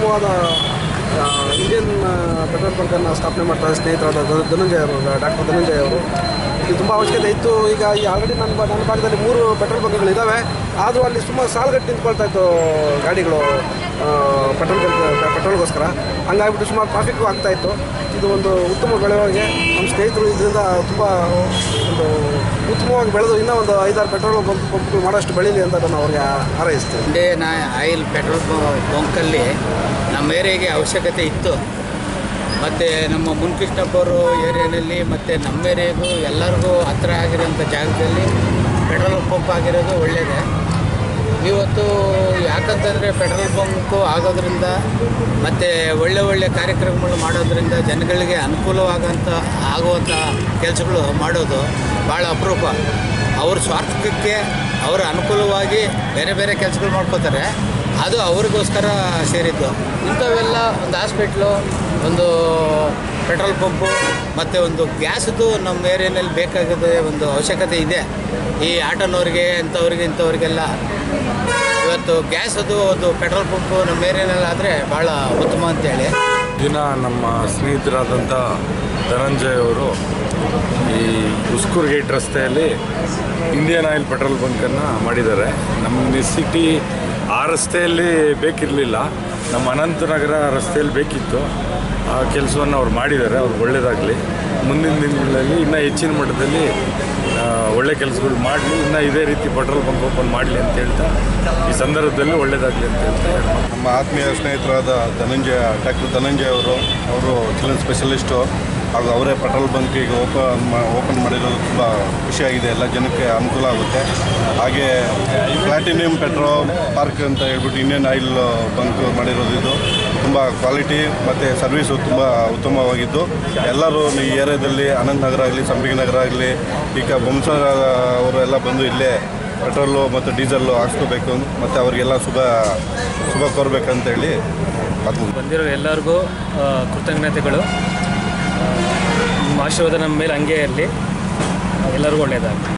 ಉತ್ತಮವಾದ ಆ, ಇಂಡಿಯನ್ ಆ, ಪೆಟ್ರೋಲ್ ಬಂಕನ್ನು ಸ್ಥಾಪನೆ ಮಾಡ್ತಾರೆ ಸ್ನೇಹಿತರಾದ ಧ- ಧನಂಜಯ ಅವರು ಡಾಕ್ಟರ್ ಧನಂಜಯ ಅವರು ಇದು ತುಂಬ ಅವಶ್ಯಕತೆ ಇತ್ತು ಈಗ ಈ ಆಲ್ರೆಡಿ ನನ್ನ ಬ- ನನ್ನ ಭಾಗದಲ್ಲಿ ಮೂರು ಪೆಟ್ರೋಲ್ ಬಂಕ್ಗಳು ಇದ್ದಾವೆ ಆದರೂ ಅಲ್ಲಿ ಸುಮಾರು ಸಾಲುಗಟ್ಟು ನಿಂತ್ಕೊಳ್ತಾ ಇತ್ತು ಗಾಡಿಗಳು ಆ, ಪೆಟ್ರೋಲ್ ಬಂಕ್ ಪೆಟ್ರೋಲ್ಗೋಸ್ಕರ ಹಂಗಾಗ್ಬಿಟ್ಟು ಸುಮಾರು ಟ್ರಾಫಿಕ್ಕು ಆಗ್ತಾ ಇತ್ತು ಇದು ಒಂದು ಉತ್ತಮ ಬೆಳವಣಿಗೆ ನಮ್ಮ ಸ್ನೇಹಿತರು ಇದರಿಂದ ತುಂಬ ಒಂದು ಉತ್ತಮವಾಗಿ ಬೆಳೆದು ಇನ್ನೂ ಒಂದು ಐದಾರು ಪೆಟ್ರೋಲ್ ಬಂಕ್ ಬಂಕ್ಗಳು ಮಾಡೋಷ್ಟು ಬೆಳೀಲಿ ಅಂತ ನಾನು ಅವ್ರಿಗೆ ಹಾರೈಸ್ತೀನಿ ಇಂಡಿಯನ್ ಆಯಿಲ್ ಪೆಟ್ರೋಲ್ ಬಂಕಲ್ಲಿ ನಮ್ಮ ಏರಿಯಾಗೆ ಅವಶ್ಯಕತೆ ಇತ್ತು ಮತ್ತು ನಮ್ಮ ಮುನ್ಕೃಷ್ಣಪ್ಪ ಅವರು ಏರಿಯಾನಲ್ಲಿ ಮತ್ತು ನಮ್ಮ ಏರಿಯಾಗೂ ಎಲ್ಲರಿಗೂ ಹತ್ರ ಆಗಿರೋಂಥ ಜಾಗದಲ್ಲಿ ಪೆಟ್ರೋಲ್ ಪಂಪ್ ಆಗಿರೋದು ಒಳ್ಳೆಯದೇ ಇವತ್ತು ಯಾಕಂತಂದರೆ ಪೆಟ್ರೋಲ್ ಬಂಕು ಆಗೋದ್ರಿಂದ ಮತ್ತು ಒಳ್ಳೆ ಒಳ್ಳೆ ಕಾರ್ಯಕ್ರಮಗಳು ಮಾಡೋದ್ರಿಂದ ಜನಗಳಿಗೆ ಅನುಕೂಲವಾಗಂಥ ಆಗುವಂಥ ಕೆಲಸಗಳು ಮಾಡೋದು ಭಾಳ ಅಪರೂಪ ಅವ್ರ ಸ್ವಾರ್ಥಕ್ಕೆ ಅವರ ಅನುಕೂಲವಾಗಿ ಬೇರೆ ಬೇರೆ ಕೆಲಸಗಳು ಮಾಡ್ಕೋತಾರೆ ಅದು ಅವ್ರಿಗೋಸ್ಕರ ಸೇರಿದ್ದು ಇಂಥವೆಲ್ಲ ಒಂದು ಹಾಸ್ಪಿಟ್ಲು ಒಂದು ಪೆಟ್ರೋಲ್ ಪಂಪು ಮತ್ತು ಒಂದು ಗ್ಯಾಸ್ದು ನಮ್ಮ ಏರಿಯಾನಲ್ಲಿ ಬೇಕಾಗದ ಒಂದು ಅವಶ್ಯಕತೆ ಇದೆ ಈ ಆಟೋನವ್ರಿಗೆ ಇಂಥವ್ರಿಗೆ ಇಂಥವ್ರಿಗೆಲ್ಲ ಇವತ್ತು ಗ್ಯಾಸ್ ಅದು ಒಂದು ಪೆಟ್ರೋಲ್ ಪಂಪು ನಮ್ಮ ಏರಿಯಾನಲ್ಲಿ ಆದರೆ ಭಾಳ ಉತ್ತಮ ಅಂತೇಳಿ ದಿನ ನಮ್ಮ ಸ್ನೇಹಿತರಾದಂಥ ಧನಂಜಯ್ ಅವರು ಈ ಉಸ್ಕೂರ್ ಗೇಟ್ ರಸ್ತೆಯಲ್ಲಿ ಇಂಡಿಯನ್ ಆಯಿಲ್ ಪೆಟ್ರೋಲ್ ಬಂಕನ್ನು ಮಾಡಿದ್ದಾರೆ ನಮ್ಮ ಸಿಟಿ ಆ ರಸ್ತೆಯಲ್ಲಿ ಬೇಕಿರಲಿಲ್ಲ ನಮ್ಮ ಅನಂತನಗರ ರಸ್ತೆಯಲ್ಲಿ ಬೇಕಿತ್ತು ಆ ಕೆಲಸವನ್ನು ಅವ್ರು ಮಾಡಿದ್ದಾರೆ ಅವ್ರು ಒಳ್ಳೆಯದಾಗಲಿ ಮುಂದಿನ ದಿನಗಳಲ್ಲಿ ಇನ್ನೂ ಹೆಚ್ಚಿನ ಮಟ್ಟದಲ್ಲಿ ಆ, ಒಳ್ಳೆ ಕೆಲಸಗಳು ಮಾಡಲಿ ಇನ್ನೂ ಇದೇ ರೀತಿ ಪೆಟ್ರೋಲ್ ಬಂಕ್ ಓಪನ್ ಮಾಡಲಿ ಅಂತ ಹೇಳ್ತಾ ಈ ಸಂದರ್ಭದಲ್ಲಿ ಒಳ್ಳೆಯದಾಗಲಿ ಅಂತ ಹೇಳ್ತಾ ಹೇಳ್ಬೋದು. ನಮ್ಮ ಆತ್ಮೀಯ ಸ್ನೇಹಿತರಾದ ಧನಂಜಯ ಡಾಕ್ಟರ್ ಧನಂಜಯ ಅವರು ಅವರು ಚಿಲ್ಡ್ರನ್ ಸ್ಪೆಷಲಿಸ್ಟು ಹಾಗೂ ಅವರೇ ಪೆಟ್ರೋಲ್ ಬಂಕ್ ಈಗ ಓಪನ್ ಓಪನ್ ಮಾಡಿರೋದು ತುಂಬ ಖುಷಿಯಾಗಿದೆ ಎಲ್ಲ ಜನಕ್ಕೆ ಅನುಕೂಲ ಆಗುತ್ತೆ ಹಾಗೆ ಪ್ಲಾಟಿನಿಯಂ ಪೆಟ್ರೋಲ್ ಪಾರ್ಕ್ ಅಂತ ಹೇಳ್ಬಿಟ್ಟು ಇಂಡಿಯನ್ ಆಯಿಲ್ ಬಂಕ್ ಮಾಡಿರೋದು ಇದು ತುಂಬ ಕ್ವಾಲಿಟಿ ಮತ್ತು ಸರ್ವಿಸು ತುಂಬ ಉತ್ತಮವಾಗಿದ್ದು ಎಲ್ಲರೂ ಈ ಏರಿಯಾದಲ್ಲಿ ಅನಂತ ನಗರ ಆಗಲಿ ಸಂಪಿಗೆ ನಗರ ಆಗಲಿ ಈಗ ಬೊಮ್ಸರ ಅವರು ಎಲ್ಲ ಬಂದು ಇಲ್ಲೇ ಪೆಟ್ರೋಲು ಮತ್ತು ಡೀಸೆಲ್ಲು ಹಾಕ್ಸ್ಕೋಬೇಕು ಮತ್ತು ಅವರಿಗೆಲ್ಲ ಶುಭ ಶುಭ ಕೋರ್ಬೇಕಂತೇಳಿ ಮಾತು ಬಂದಿರೋ ಎಲ್ಲರಿಗೂ ಆ, ಕೃತಜ್ಞತೆಗಳು ಆ, ನಿಮ್ಮ ಆಶೀರ್ವಾದ ನಮ್ಮ ಮೇಲೆ ಹಂಗೆ ಇರಲಿ ಎಲ್ಲರಿಗೂ ಒಳ್ಳೆಯದಾಗಲಿ